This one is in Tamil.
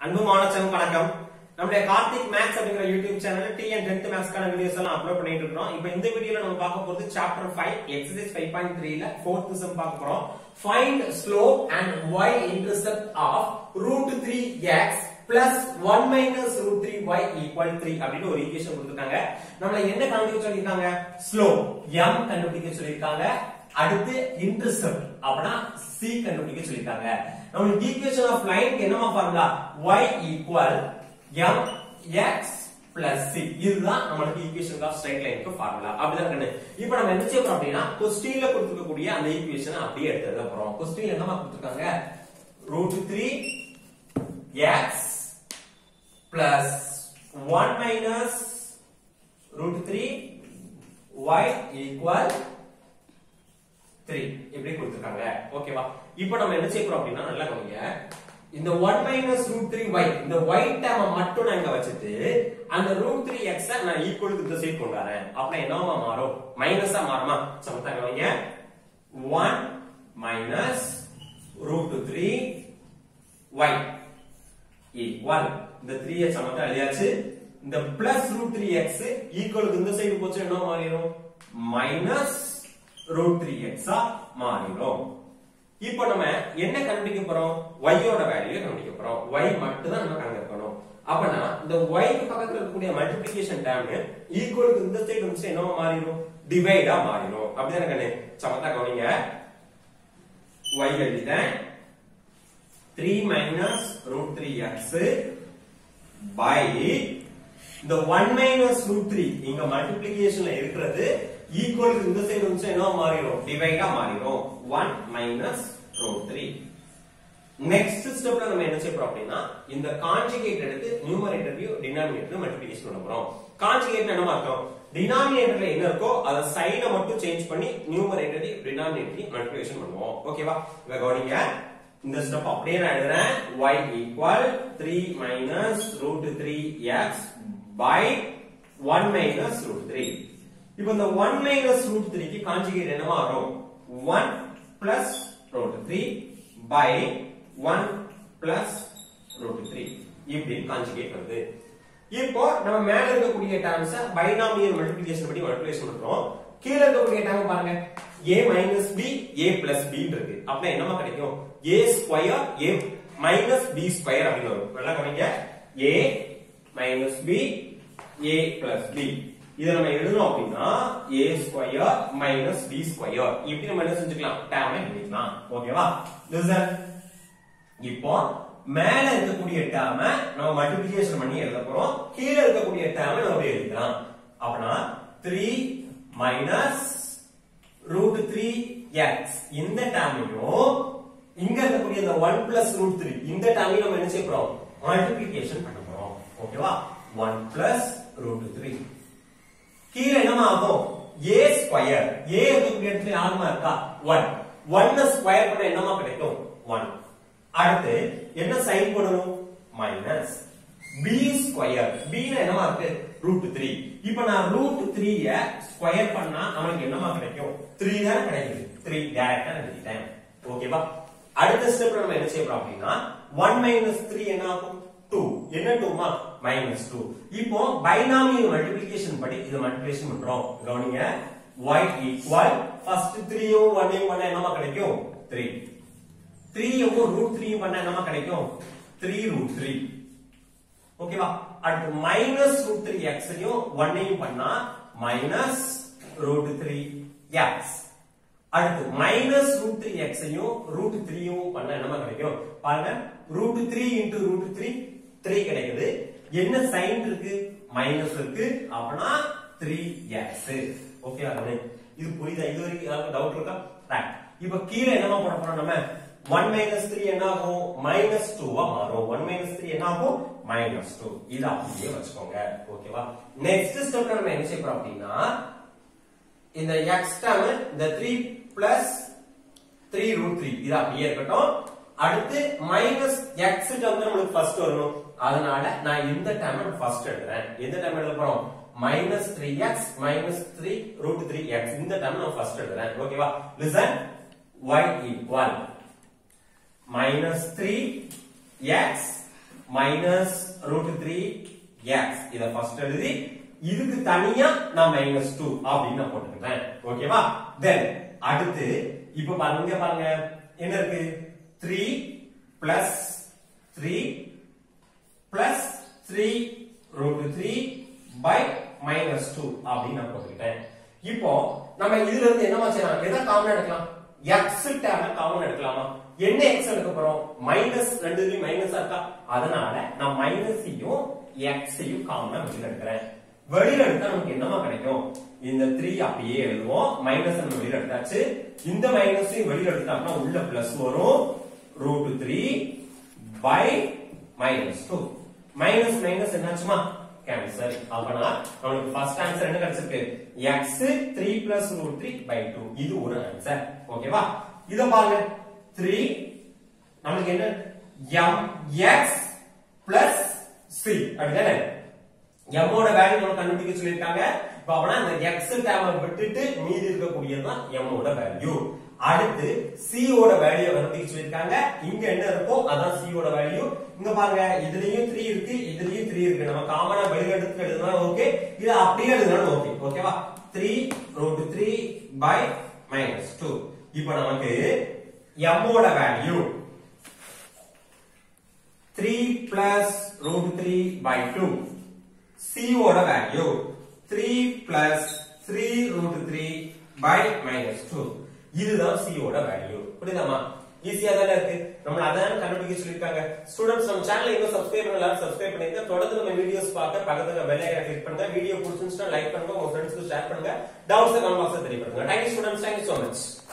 அன்பு மாணவர்களுக்கு வணக்கம் நம்முடைய கார்த்திக் மேக்ஸ் அப்படிங்கிற YouTube channel T and tenth மேக்ஸ்க்கான வீடியோஸ் எல்லாம் அப்லோட் பண்ணிட்டு இருக்கோம் இப்போ இந்த வீடியோல நம்ம பார்க்க போறது சாப்டர் 5 எக்ஸசைஸ் 5.3ல ஃபோர்த் சம் பார்க்க போறோம் find slope and y intercept of root three x plus one minus root three y equal three அப்படின்னு ஒரு ஈக்குவேஷன் கொடுத்துருக்காங்க நம்மள என்ன கண்டுபிடிக்க சொல்லியிருக்காங்க ஸ்லோப் m கண்டுபிடிக்க சொல்லியிருக்காங்க அடுத்து இன்டர்செப்ட் அப்படின்னா c கண்டுபிடிக்க சொல்லிருக்காங்க நம்மளுக்கு ஈக்குவேஷன் ஆஃப் லைனுக்கு என்னமா formula y equal m x plus c இதுதான் நம்மளுக்கு ஈக்குவேஷன் ஆஃப் ஸ்ட்ரைட் லைனுக்கு ஃபார்முலா அப்படிதான் கண்ணு இப்போ நம்ம என்ன செய்யறோம் அப்படின்னா கொஸ்டின்ல கொடுத்துருக்கக்கூடிய அந்த ஈக்குவேஷனை அப்படியே எடுத்து எழுத போறோம் கொஸ்டின்ல என்னமா கொடுத்துருக்காங்க root three x plus one minus root three y equal three இப்படி கொடுத்துருக்காங்க ஓகேவா இப்போ நம்ம என்ன செய்ய போறோம் அப்படின்னா நல்லா கவனிங்க இந்த one minus root three y இந்த ஒய் டேம மட்டும் நான் இங்க வச்சுட்டு அந்த ரூட் த்ரீ எக்ஸ் நான் ஈக்குவல் இந்த சைட் கொண்டு வரேன் அப்ப என்னவா மாறும் மைனஸா மாறுமா சமத்தா கவனிங்க one minus root three y equal இந்த த்ரீ எக்ஸ் சமத்தா எழுதியாச்சு இந்த பிளஸ் ரூட் த்ரீ எக்ஸ் ஈக்குவலுக்கு இந்த சைடு போச்சு என்ன மாறிடும் மைனஸ் ரூட் த்ரீ எக்ஸா மாறிடும் இப்போ நம்ம என்ன கண்டுபிடிக்க போறோம் y யோட வேல்யூ கண்டுபிடிக்க போறோம் y மட்டும் தான் நம்ம கண்டுபிடிக்கணும் அப்பனா இந்த y க்கு பக்கத்துல இருக்கக்கூடிய மல்டிப்ளிகேஷன் டேர்ம் ஈக்குவலுக்கு இந்த சைடு வந்து என்னவா மாறிடும் டிவைடா மாறிடும் அப்படிதானே கண்ணு சமத்தா கவனிங்க y எழுதிட்டேன் 3 minus root three x by இந்த ஒன் மைனஸ் ரூட் த்ரீ இங்க மல்டிப்ளிகேஷன்ல இருக்கிறது ஈக்குவல் இந்த சைடு வந்து என்ன மாறிடும் டிவைடா மாறிடும் one minus root three next ஸ்டெப்ல நம்ம என்ன செய்ய போறோம் அப்படின்னா இந்த கான்ஜுகேட் எடுத்து நியூமரேட்டரையும் டினாமினேட்டர் மல்டிபிளிகேஷன் பண்ண போறோம் கான்ஜுகேட் என்ன அர்த்தம் டினாமினேட்டர்ல என்ன இருக்கோ அத சைனை மட்டும் சேஞ்ச் பண்ணி நியூமரேட்டரி டினாமினேட்டரி மல்டிபிளிகேஷன் பண்ணுவோம் ஓகேவா இத கவனிங்க இந்த ஸ்டெப் அப்படியே நான் எழுதுறேன் y equal three minus root three x by one minus root three இப்போ இந்த ஒன் மைனஸ் ரூட் த்ரீக்கு கான்ஜுகேட் என்னவா வரும் one plus root three by one plus root three இப்படி கான்ஜுகேட் வருது இப்போ நம்ம மேல இருக்கக்கூடிய டேர்ம்ஸ் பைனாமியல் மல்டிப்ளிகேஷன் படி மல்டிப்ளிகேஷன் பண்றோம் கீழ இருக்கக்கூடிய டேர்ம் பாருங்க a minus b a plus b இருக்கு அப்ப என்னமா கிடைக்கும் a square a minus b square அப்படின்னு வரும் நல்லா கவனிங்க a minus b a plus b இத நம்ம எழுதணும் அப்படின்னா a square minus b square இப்படி நம்ம என்ன செஞ்சுக்கலாம் டேர்மை எழுதிக்கலாம் ஓகேவா லிசன் இப்போ மேல இருக்கக்கூடிய டேர்ம நம்ம மல்டிப்ளிகேஷன் பண்ணி எழுத போறோம் கீழ இருக்கக்கூடிய டேர்ம நம்ம அப்படியே எழுதிக்கலாம் அப்பனா 3 மைனஸ் ரூட் த்ரீ எக்ஸ் இந்த டேர்மையும் இங்க இருக்கக்கூடிய இந்த ஒன் பிளஸ் ரூட் த்ரீ இந்த டேர்மையும் நம்ம என்ன செய்ய போறோம் மல்டிபிளிகேஷன் பண்ண போறோம் ஓகேவா ஒன் பிளஸ் ரூட் த்ரீ கீழே என்னமா ஆகும் ஏ ஸ்கொயர் ஏ இருக்கக்கூடிய இடத்துல யாருமா இருக்கா ஒன் ஒன் ஸ்கொயர் பண்ண என்னமா கிடைக்கும் ஒன் அடுத்து என்ன சைன் பண்ணணும் மைனஸ் பி ஸ்கொயர் பி என்னமா இருக்கு ரூட் த்ரீ இப்ப நான் ரூட் த்ரீய ஸ்கொயர் பண்ணா நமக்கு என்னமா கிடைக்கும் த்ரீ தான் கிடைக்குது த்ரீ டேரக்டா எழுதிட்டேன் ஓகேவா அடுத்த ஸ்டெப்ல நம்ம என்ன செய்யறோம் அப்படின்னா ஒன் மைனஸ் த்ரீ என்ன ஆகும் டூ என்ன டூமா மைனஸ் டூ இப்போ பைனாமியல் மல்டிபிளிகேஷன் படி இது மல்டிபிளிகேஷன் பண்றோம் கவனிங்க y ஈக்குவல் ஃபர்ஸ்ட் த்ரீயும் ஒன்னையும் பண்ண என்னமா கிடைக்கும் த்ரீ த்ரீயும் ரூட் த்ரீயும் பண்ண என்னமா கிடைக்கும் த்ரீ ரூட் த்ரீ ஓகேவா அடுத்து மைனஸ் ரூட் த்ரீ எக்ஸையும் ஒன்னையும் பண்ணா மைனஸ் ரூட் த்ரீ எக்ஸ் அடுத்து மைனஸ் ரூட் த்ரீ எக்ஸையும் ரூட் த்ரீயும் பண்ண என்னமா கிடைக்கும் பாருங்க root three into root three three கிடைக்குது என்ன சைன் இருக்கு மைனஸ் இருக்கு அப்படின்னா த்ரீ எக்ஸ் ஓகே இது புரியுதா இது வரைக்கும் ஏதாவது டவுட் இருக்கா ரைட் இப்ப கீழே என்னமா போட போறோம் நம்ம ஒன் மைனஸ் த்ரீ என்ன ஆகும் மைனஸ் டூவா மாறும் ஒன் மைனஸ் த்ரீ என்ன ஆகும் மைனஸ் டூ இது அப்படியே வச்சுக்கோங்க ஓகேவா நெக்ஸ்ட் ஸ்டெப்ல நம்ம என்ன செய்ய போறோம் அப்படின்னா இந்த எக்ஸ் டேர்ம் இந்த three plus three root three இது அப்படியே இருக்கட்டும் அடுத்து மைனஸ் எக்ஸ் டேர்ம் தான் நம்மளுக்கு ஃபர்ஸ்ட் வரணும் அதனால நான் இந்த டேர்ம் ஃபர்ஸ்ட் எழுதுறேன் எந்த டேர்ம் எழுத போறோம் minus three x minus three root three x இந்த டேர்ம் நான் ஃபர்ஸ்ட் எழுதுறேன் ஓகேவா listen y equal minus 3 x minus root three x இத ஃபர்ஸ்ட் எழுதி இதுக்கு தனியா நான் மைனஸ் டூ அப்படின்னு நான் போட்டுக்கிறேன் ஓகேவா தென் அடுத்து இப்ப பாருங்க இங்க பாருங்க என்ன இருக்கு three plus three plus three root three by minus two அப்படின்னு நான் போட்டுக்கிட்டேன் இப்போ நம்ம இதுல இருந்து என்ன செய்யலாம் எதை காமன் எடுக்கலாம் எக்ஸ் டேர்ல காமன் எடுக்கலாமா என்ன எக்ஸ் எடுக்க போறோம் மைனஸ் ரெண்டுலயும் மைனஸ் இருக்கா அதனால நான் மைனஸையும் எக்ஸையும் காமனா வெளியில எடுக்கிறேன் வெளியில எடுத்தா நமக்கு என்னமா கிடைக்கும் இந்த த்ரீ அப்படியே எழுதுவோம் மைனஸ் நம்ம வெளியில எடுத்தாச்சு இந்த மைனஸையும் வெளியில எடுத்தாங்கன்னா உள்ள பிளஸ் வரும் root three by minus two minus minus என்னாச்சுமா கேன்சல் அப்பனா நமக்கு ஃபர்ஸ்ட் ஆன்சர் என்ன கிடைச்சிருக்கு x three plus root three by two இது ஒரு ஆன்சர் ஓகேவா இத பாருங்க த்ரீ நமக்கு என்ன எம் எக்ஸ் பிளஸ் சி அப்படிதானே எம்மோட வேல்யூ நம்ம கண்டுபிடிக்க சொல்லியிருக்காங்க இப்ப அப்பனா இந்த எக்ஸ் டேர்மை விட்டுட்டு மீதி இருக்கக்கூடியதுதான் எம்மோட வேல்யூ அடுத்து சி ஓட வேல்யூ கண்டுபிடிக்க சொல்லியிருக்காங்க இங்க என்ன இருக்கோ அதான் சி ஓட வேல்யூ இங்க பாருங்க இதுலயும் த்ரீ இருக்கு இதுலயும் த்ரீ இருக்கு நம்ம காமனா வெளியில எடுத்து எழுதினாலும் ஓகே இது அப்படியே எழுதினாலும் ஓகே ஓகேவா three root three by minus two இப்ப நமக்கு எம்மோட value three plus root three by two C ஓட value 3 plus 3 root 3 by minus 2 இதுதான் C ஓட வேல்யூ புரியுதாமா ஈஸியா தானே இருக்கு நம்மள அதான் கண்டுபிடிக்க சொல்லிருக்காங்க ஸ்டூடெண்ட்ஸ் நம்ம சேனல் இன்னும் சப்ஸ்கிரைப் பண்ணலாம் சப்ஸ்கிரைப் பண்ணிருங்க தொடர்ந்து நம்ம வீடியோஸ் பார்க்க பக்கத்துல பெல் ஐகான் கிளிக் பண்ணுங்க வீடியோ பிடிச்சிருந்துச்சுன்னா லைக் பண்ணுங்க உங்க ஃப்ரெண்ட்ஸ்க்கு ஷேர் பண்ணுங்க டவுட்ஸ் கமெண்ட் பாக்ஸ்ல தெரியப்படுங்க thank you students thank you so much